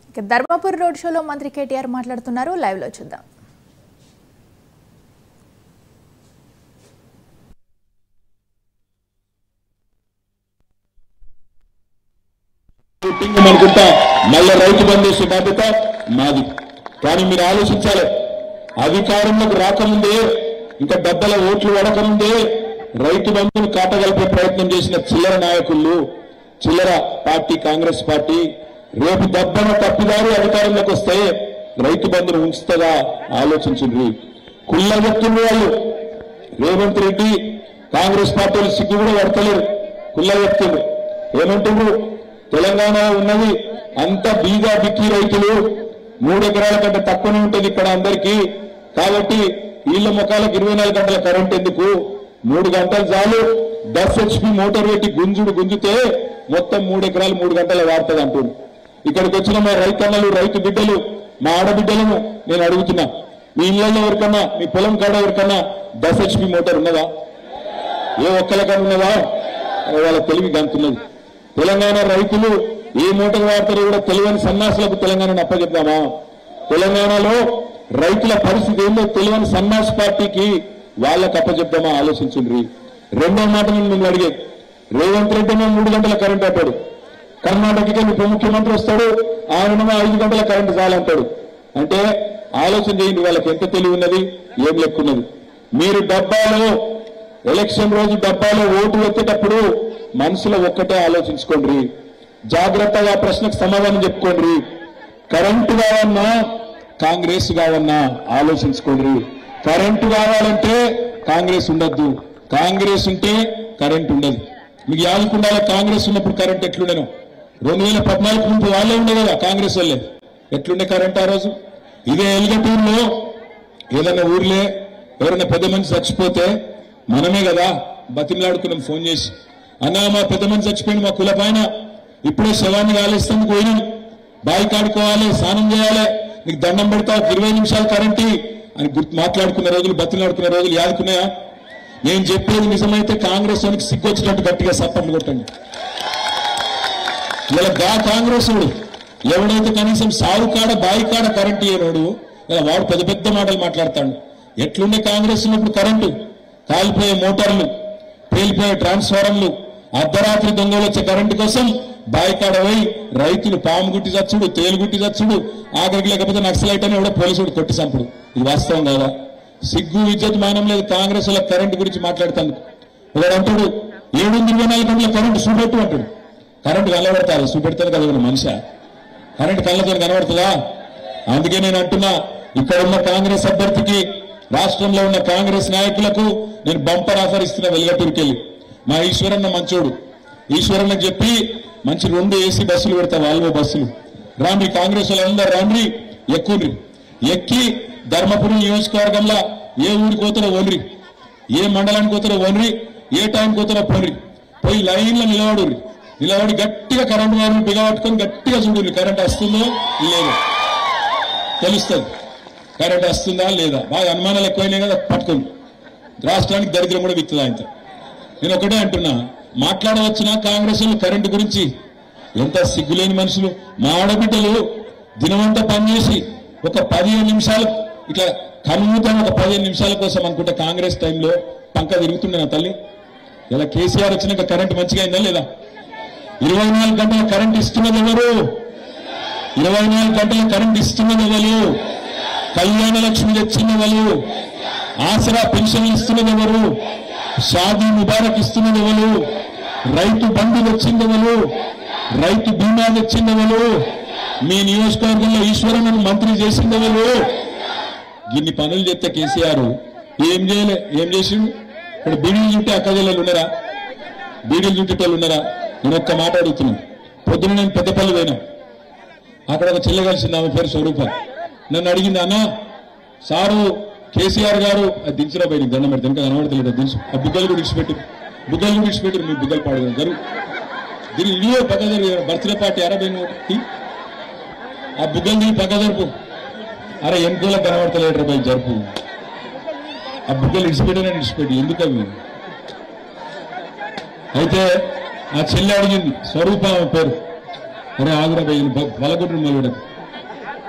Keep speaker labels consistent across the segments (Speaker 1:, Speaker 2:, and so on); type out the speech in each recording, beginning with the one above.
Speaker 1: ఇక ధర్మపురి రోడ్ షోలో మంత్రి కేటీఆర్ మాట్లాడుతున్నారు లైవ్ లో చూద్దాం
Speaker 2: పుట్టింగ్ అనుకుంటా మళ్ళీ రైతు బంధు చేసే బాధ్యత మాది కానీ మీరు ఆలోచించాలి అధికారంలోకి రాకముందే ఇంకా డబ్బల ఓట్లు పడకముందే రైతు బంధును కాటగలిపే ప్రయత్నం చేసిన చిల్లర నాయకులు చిల్లర పార్టీ కాంగ్రెస్ పార్టీ రేపు దబ్బన తప్పిదారి అధికారంలోకి వస్తే రైతు బంధును ఉంచుతుందా ఆలోచించింది కుళ్ళ వ్యక్తులు వాళ్ళు రేవంత్ రెడ్డి కాంగ్రెస్ పార్టీ వాళ్ళు సిగ్గు కూడా పడతలేరు కుళ్ళ వ్యక్తులు ఏమంటున్నారు తెలంగాణ ఉన్నది అంత బీగా బిక్కి రైతులు మూడు ఎకరాల కంటే తక్కువనే ఉంటుంది ఇక్కడ అందరికీ కాబట్టి వీళ్ళ ముఖాలకు ఇరవై నాలుగు గంటల కరెంట్ ఎందుకు మూడు గంటలు చాలు దస్ హెచ్పి మోటార్ పెట్టి గుంజుడు గుంజితే మొత్తం మూడు ఎకరాలు మూడు గంటలు వాడుతుంది అంటుంది ఇక్కడికి వచ్చిన మా రైతన్నలు రైతు బిడ్డలు మా ఆడబిడ్డలను నేను అడుగుతున్నా మీ ఇళ్లలో ఎవరికన్నా మీ పొలం కాడ ఎవరికన్నా దస్ హెచ్పి మోటార్ ఉన్నదా ఏ ఒక్కరికన్నా ఉన్నదా అరే వాళ్ళ తెలివి గంతున్నది తెలంగాణ రైతులు ఏ మోటార్ వాడతారో కూడా తెలియని సన్నాసులకు తెలంగాణను అప్పచెప్దామా తెలంగాణలో రైతుల పరిస్థితి ఏందో తెలియని సన్నాస్ పార్టీకి వాళ్ళకి అప్పచెప్దామా ఆలోచించుండ్రి రెండో మాట నేను మిమ్మల్ని అడిగే రేవంత్ రెడ్డి ఏమో మూడు గంటల కరెంట్ అంటాడు కర్ణాటకకి ఉప ముఖ్యమంత్రి వస్తాడు ఆయనేమో ఐదు గంటల కరెంట్ చాలంటాడు అంటే ఆలోచన చేయండి వాళ్ళకి ఎంత తెలివి ఉన్నది ఏం లెక్కున్నది మీరు డబ్బాలో ఎలక్షన్ రోజు డబ్బాలో ఓటు ఎత్తేటప్పుడు మనసులో ఒక్కటే ఆలోచించుకోండి జాగ్రత్తగా ఆ ప్రశ్నకు సమాధానం చెప్పుకోండి కరెంటు కావన్నా కాంగ్రెస్ కావన్నా ఆలోచించుకోండి కరెంటు కావాలంటే కాంగ్రెస్ ఉండద్దు కాంగ్రెస్ ఉంటే కరెంట్ ఉండదు మీకు యాదుకుండాలి కాంగ్రెస్ ఉన్నప్పుడు కరెంట్ ఎట్లుండేను రెండు వేల పద్నాలుగు ముందు వాళ్ళే ఉండే కదా కాంగ్రెస్ వాళ్ళే ఎట్లుండే కరెంట్ ఆ రోజు ఇదే ఎలిగటూరులో ఏదైనా ఊర్లే ఎవరైనా పెద్ద మనిషి చచ్చిపోతే మనమే కదా బతిమలాడుకున్నాం ఫోన్ చేసి అన్నా మా పెద్ద మనిషి చచ్చిపోయింది మా కుల పైన ఇప్పుడే శవాన్ని కాలేస్తానికి పోయినాం బావి కాడుకోవాలి స్నానం చేయాలి నీకు దండం పెడతా ఒక ఇరవై నిమిషాలు కరెంట్ ఇయ్యి అని గుర్తు మాట్లాడుకున్న రోజులు బతిమలాడుకున్న రోజులు యాదుకున్నాయా నేను చెప్పేది నిజమైతే కాంగ్రెస్ వానికి సిగ్గొచ్చినట్టు గట్టిగా సప్పట్లు కొట్టండి ఇలా గా కాంగ్రెస్ వాడు ఎవడైతే కనీసం సాగు కాడ బాయి కాడ కరెంట్ ఇయ్యనోడు ఇలా వాడు పెద్ద పెద్ద మాటలు మాట్లాడతాడు ఎట్లుండే కాంగ్రెస్ ఉన్నప్పుడు కరెంటు కాలిపోయే మోటార్లు పేలిపోయే ట్రాన్స్ఫారంలు అర్ధరాత్రి దొంగలు వచ్చే కరెంటు కోసం బాయి కాడ పోయి రైతులు పాము గుట్టి చచ్చుడు తేలు గుట్టి చచ్చుడు ఆఖరికి లేకపోతే నక్సలైట్ అని ఎవడో పోలీసుడు కొట్టి చంపుడు ఇది వాస్తవం కాదా సిగ్గు విద్యుత్ మానం లేదు కాంగ్రెస్ వాళ్ళ కరెంటు గురించి మాట్లాడుతాను ఒకడు అంటాడు ఏడు వందల ఇరవై నాలుగు గంటల కరెంటు చూపెట్టు అంటాడు కరెంటు కనబడతారు చూపెడతారు కదా ఒక మనిషి కరెంట్ కళ్ళతో కనబడుతుందా అందుకే నేను అంటున్నా ఇక్కడ ఉన్న కాంగ్రెస్ అభ్యర్థికి రాష్ట్రంలో ఉన్న కాంగ్రెస్ నాయకులకు నేను బంపర్ ఆఫర్ ఇస్తున్నా వెలుగటూరుకి వెళ్ళి మా ఈశ్వరన్న మంచోడు ఈశ్వరన్న చెప్పి మంచి రెండు ఏసీ బస్సులు పెడతా వాల్వో బస్సులు రాండి కాంగ్రెస్ వాళ్ళందరూ రండి ఎక్కుండ్రి ఎక్కి ధర్మపురి నియోజకవర్గంలో ఏ ఊరికి పోతారో ఓన్రి ఏ మండలానికి పోతారో ఓన్రి ఏ టైంకి పోతారో పోన్రి పోయి లైన్లో నిలబడుర్రి నిలబడి గట్టిగా కరెంట్ వారిని బిగబట్టుకొని గట్టిగా చూడండి కరెంట్ వస్తుందో లేదో తెలుస్తుంది కరెంట్ వస్తుందా లేదా బాగా అనుమానాలు ఎక్కువైనాయి కదా పట్టుకోండి రాష్ట్రానికి దరిద్రం కూడా విత్తుదా ఇంత నేను ఒకటే అంటున్నా మాట్లాడవచ్చునా కాంగ్రెస్ వాళ్ళు కరెంటు గురించి ఎంత సిగ్గులేని మనుషులు మా ఆడబిడ్డలు దినమంతా పనిచేసి ఒక పదిహేను నిమిషాలు ఇట్లా కనుమూతం ఒక పదిహేను నిమిషాల కోసం అనుకుంటే కాంగ్రెస్ టైంలో పంక తిరుగుతుండే నా తల్లి ఇలా కేసీఆర్ వచ్చినాక కరెంట్ మంచిగా అయిందా లేదా ఇరవై నాలుగు గంటల కరెంట్ ఇస్తున్నది ఎవరు ఇరవై నాలుగు గంటల కరెంట్ ఇస్తున్నది ఎవరు కళ్యాణ లక్ష్మి తెచ్చింది ఎవరు ఆసరా పెన్షన్లు ఇస్తున్నది ఎవరు షాదీ ముబారక్ ఇస్తున్నది ఎవరు రైతు బంధు తెచ్చింది ఎవరు రైతు బీమా తెచ్చింది ఎవరు మీ నియోజకవర్గంలో ఈశ్వరను మంత్రి చేసింది ఎవరు ఇన్ని పనులు చేస్తే కేసీఆర్ ఏం చేయలే ఏం చేసిండు ఇక్కడ బీడీలు చుట్టే అక్క జిల్లాలు ఉన్నారా బీడీలు చుట్టేటోళ్ళు ఉన్నారా నేను ఒక్క మాట అడుగుతున్నాను పొద్దున నేను పెద్దపల్లి పోయినా అక్కడ ఒక చెల్లె కలిసింది ఆమె పేరు స్వరూప నన్ను అడిగింది అన్న సారు కేసీఆర్ గారు అది దించరా పోయి నీకు దండం పెడితే ఇంకా కనబడతలేదు అది దించు ఆ బుగ్గలు కూడా ఇడిచిపెట్టు బుగ్గలు కూడా ఇడిచిపెట్టు మీ బుగ్గలు పాడదు జరుగు దీని ఇల్లు పక్క జరుగు బర్త్డే పార్టీ అరబై ఆ బుగ్గలు దీని పక్క జరుపు అరే ఎన్కోలకు కనబడతలేడు పోయి జరుపు ఆ బుగ్గలు ఇడిచిపెట్టినా ఇడిచిపెట్టి ఎందుకు అవి అయితే ఆ చెల్లి అడిగింది స్వరూప ఆమె పేరు అరే ఆగురా పోయి బలగొట్టు మొదలు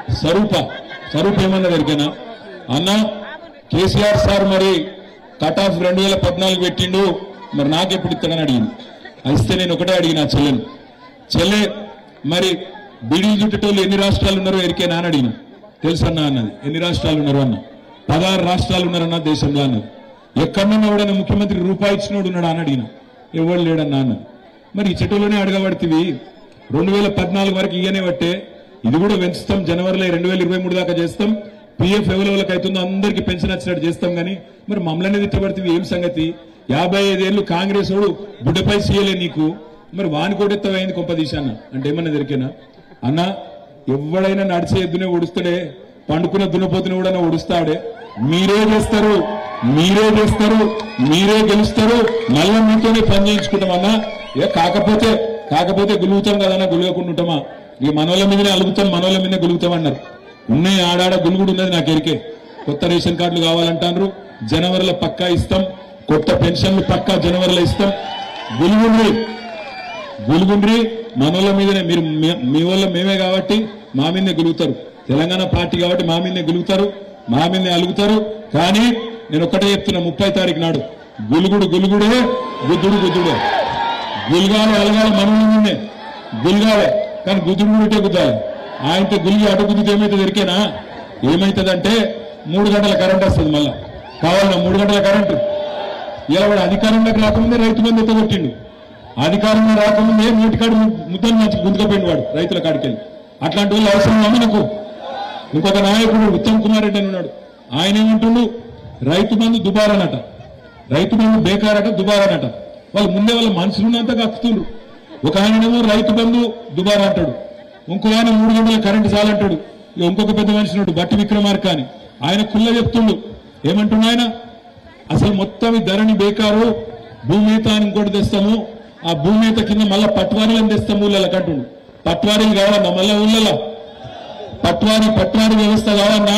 Speaker 2: స్వరూప స్వరూప ఏమన్నది ఎరికేనా అన్న కేసీఆర్ సార్ మరి కట్ ఆఫ్ రెండు వేల పద్నాలుగు పెట్టిండు మరి నాకెప్పుడు ఇస్తాడని అడిగింది అది ఇస్తే నేను ఒకటే అడిగిన ఆ చెల్లెని చెల్లె మరి బిడీలు చుట్టేటోళ్ళు ఎన్ని రాష్ట్రాలు ఉన్నారో ఎరికేనా అని అడిగిన తెలుసన్నా అన్నది ఎన్ని రాష్ట్రాలు ఉన్నారు అన్న పదహారు రాష్ట్రాలు ఉన్నారన్న దేశంలో అన్నది ఎక్కడన్నా ఎవడన్నా ముఖ్యమంత్రి రూపాయి ఇచ్చినోడు ఉన్నాడా అని అడిగిన ఎవడు లేడన్నా అన్నది మరి ఈ చెట్టులోనే అడగబడితివి రెండు వేల పద్నాలుగు వరకు ఇయ్యనే బట్టే ఇది కూడా పెంచుతాం జనవరిలో రెండు వేల ఇరవై మూడు దాకా చేస్తాం పిఎఫ్ ఎవరెవరికి అవుతుందో అందరికీ పెన్షన్ వచ్చినట్టు చేస్తాం కానీ మరి మమ్మల్ని తిట్టబడితే ఏం సంగతి యాభై ఐదేళ్లు కాంగ్రెస్ వాడు బుడ్డపై సీయలే నీకు మరి వాని కొట్టెత్తవైంది కొంపదీశాన్న అంటే ఏమన్నా దొరికేనా అన్న ఎవడైనా నడిచే ఎద్దునే ఓడుస్తాడే పండుకున్న దున్నపోతుని కూడా ఓడుస్తాడే మీరే చేస్తారు మీరే చేస్తారు మీరే గెలుస్తారు మళ్ళీ మీతోనే పని చేయించుకుంటాం అన్నా ఏ కాకపోతే కాకపోతే గులుగుతాం కదన్నా గులగకుండా ఉంటామా ఇక మనోళ్ళ మీదనే అలుగుతాం మనోళ్ళ మీదనే గులుగుతాం అన్నారు ఉన్నాయి ఆడాడ గులుగుడు ఉన్నది నాకు ఎరికే కొత్త రేషన్ కార్డులు కావాలంటారు జనవరిలో పక్కా ఇస్తాం కొత్త పెన్షన్లు పక్కా జనవరిలో ఇస్తాం గులుగుండ్రి గులుగుండ్రి మనోళ్ళ మీదనే మీరు మీ- మీ వల్ల మేమే కాబట్టి మా మీదనే గెలుగుతారు తెలంగాణ పార్టీ కాబట్టి మా మీదనే గెలుగుతారు మా మీదనే అలుగుతారు కానీ నేను ఒక్కటే చెప్తున్నా ముప్పై తారీఖు నాడు గులుగుడు గులుగుడే గుద్దుడు గుద్దుడే గుల్గాలి అలగాలి మనోళ్ళ మీదనే గుల్గాలి కానీ గుద్దుడు గుడిటే గుద్దాలి ఆయనతో గులిగి అటు గుద్దితే ఏమైతుంది ఎరికేనా ఏమైతుందంటే మూడు గంటల కరెంట్ వస్తుంది మళ్ళా కావాలన్నా మూడు గంటల కరెంటు ఇలా వాడు అధికారంలోకి రాకముందే రైతు బంధు ఎత్తగొట్టిండు అధికారంలో రాకముందే నోటికాడు ముద్దలు మంచి గుంతుకపోయింది వాడు రైతుల కాడికెళ్ళి అట్లాంటి వాళ్ళు అవసరం మనకు ఇంకొక నాయకుడు ఉత్తమ్ కుమార్ రెడ్డి అని ఉన్నాడు ఆయన ఏమంటుండు రైతు బంధు దుబారనట రైతు బంధు బేకారట దుబారనట వాళ్ళు ముందే వాళ్ళ మనుషులు ఉన్నంత కక్కుతుండ్రు ఒక ఆయనేమో రైతు బంధు దుబారా అంటాడు ఇంకో ఆయన మూడు గంటల కరెంటు చాలంటాడు ఇక ఇంకొక పెద్ద మనిషి ఉన్నాడు బట్టి విక్రమార్క అని ఆయన కుల్ల చెప్తుండు ఏమంటుండు ఆయన అసలు మొత్తం ఈ ధరని బేకారు భూమేత అని ఇంకోటి తెస్తాము ఆ భూమేత కింద మళ్ళా పట్వారీలను తెస్తాము ఊళ్ళకి అంటుండు పట్వారీలు కావాలన్నా మళ్ళా ఊళ్ళలో పట్వారీ పట్వారీ వ్యవస్థ కావన్నా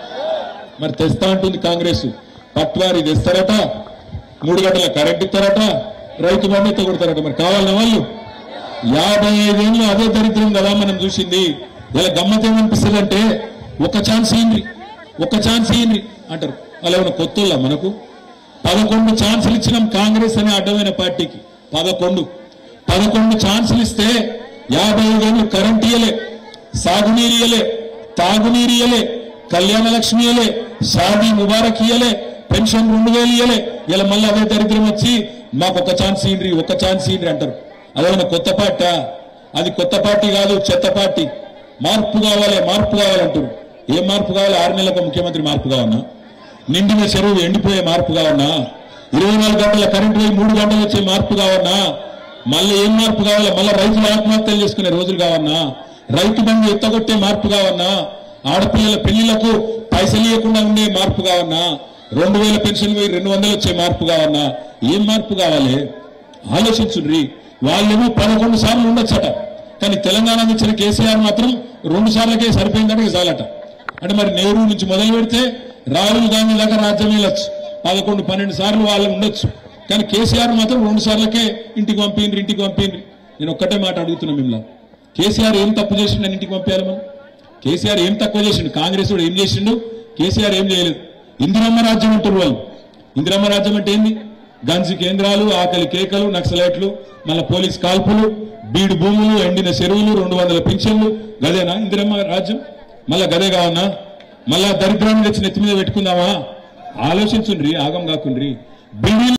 Speaker 2: మరి తెస్తా అంటుంది కాంగ్రెస్ పట్వారీ తెస్తారట మూడు గంటల కరెంట్ ఇస్తారట రైతు బంధుత్వ కొడతారట మరి కావాలన్నా వాళ్ళు యాభై ఐదేళ్ళు అదే దరిద్రం కదా మనం చూసింది ఇలా గమ్మత్ ఏమనిపిస్తుంది అంటే ఒక ఛాన్స్ ఇయ్యండి ఒక ఛాన్స్ ఇయ్యండి అంటారు అలా ఏమైనా కొత్తోళ్ళ మనకు పదకొండు ఛాన్సులు ఇచ్చినాం కాంగ్రెస్ అనే అడ్డమైన పార్టీకి పదకొండు పదకొండు ఛాన్సులు ఇస్తే యాభై ఐదేళ్ళు కరెంట్ ఇయ్యలే సాగునీరు ఇయ్యలే తాగునీరు ఇయ్యలే కళ్యాణ లక్ష్మి ఇయ్యలే షాదీ ముబారక్ ఇయ్యలే పెన్షన్ రెండు వేలు ఇయ్యలే ఇలా మళ్ళీ అదే దరిద్రం వచ్చి మాకు ఒక ఛాన్స్ ఇయ్యండి ఒక ఛాన్స్ ఇయ్యండి అంటారు అదేమన్నా కొత్త పార్టీ అది కొత్త పార్టీ కాదు చెత్త పార్టీ మార్పు కావాలి మార్పు కావాలంటారు ఏం మార్పు కావాలి ఆరు నెలలకు ముఖ్యమంత్రి మార్పు కావన్నా నిండిన చెరువు ఎండిపోయే మార్పు కావన్నా ఇరవై నాలుగు గంటల కరెంటు పోయి మూడు గంటలు వచ్చే మార్పు కావన్నా మళ్ళీ ఏం మార్పు కావాలా మళ్ళీ రైతులు ఆత్మహత్యలు చేసుకునే రోజులు కావన్నా రైతు బంధు ఎత్తగొట్టే మార్పు కావన్నా ఆడపిల్లల పెళ్లిళ్లకు పైసలు ఇవ్వకుండా ఉండే మార్పు కావన్నా రెండు వేల పెన్షన్ పోయి రెండు వందలు వచ్చే మార్పు కావన్నా ఏం మార్పు కావాలి ఆలోచించుండ్రి వాళ్ళేమో పదకొండు సార్లు ఉండొచ్చట కానీ తెలంగాణ ఇచ్చిన కేసీఆర్ మాత్రం రెండు సార్లకే సరిపోయిందంటే ఇక చాలట అంటే మరి నెహ్రూ నుంచి మొదలు పెడితే రాహుల్ గాంధీ దాకా రాజ్యం వెళ్ళొచ్చు పదకొండు పన్నెండు సార్లు వాళ్ళు ఉండొచ్చు కానీ కేసీఆర్ మాత్రం రెండు సార్లకే ఇంటికి పంపిండ్రి ఇంటికి పంపిండ్రి నేను ఒక్కటే మాట అడుగుతున్నా మిమ్మల్ని కేసీఆర్ ఏం తప్పు చేసిండు అని ఇంటికి పంపించాలి మనం కేసీఆర్ ఏం తక్కువ చేసిండు కాంగ్రెస్ వాడు ఏం చేసిండు కేసీఆర్ ఏం చేయలేదు ఇందిరమ్మ రాజ్యం అంటారు వాళ్ళు ఇందిరమ్మ రాజ్యం అంటే ఏంది గంజి కేంద్రాలు ఆకలి కేకలు నక్సలైట్లు మళ్ళా పోలీస్ కాల్పులు బీడు భూములు ఎండిన చెరువులు రెండు వందల పింఛన్లు గదేనా ఇందిరమ్మ రాజ్యం మళ్ళా గదే కావన్నా మళ్ళా దరిద్రాన్ని తెచ్చి నెత్తి మీద పెట్టుకుందామా ఆలోచించుండ్రి ఆగం కాకుండ్రి బీడీ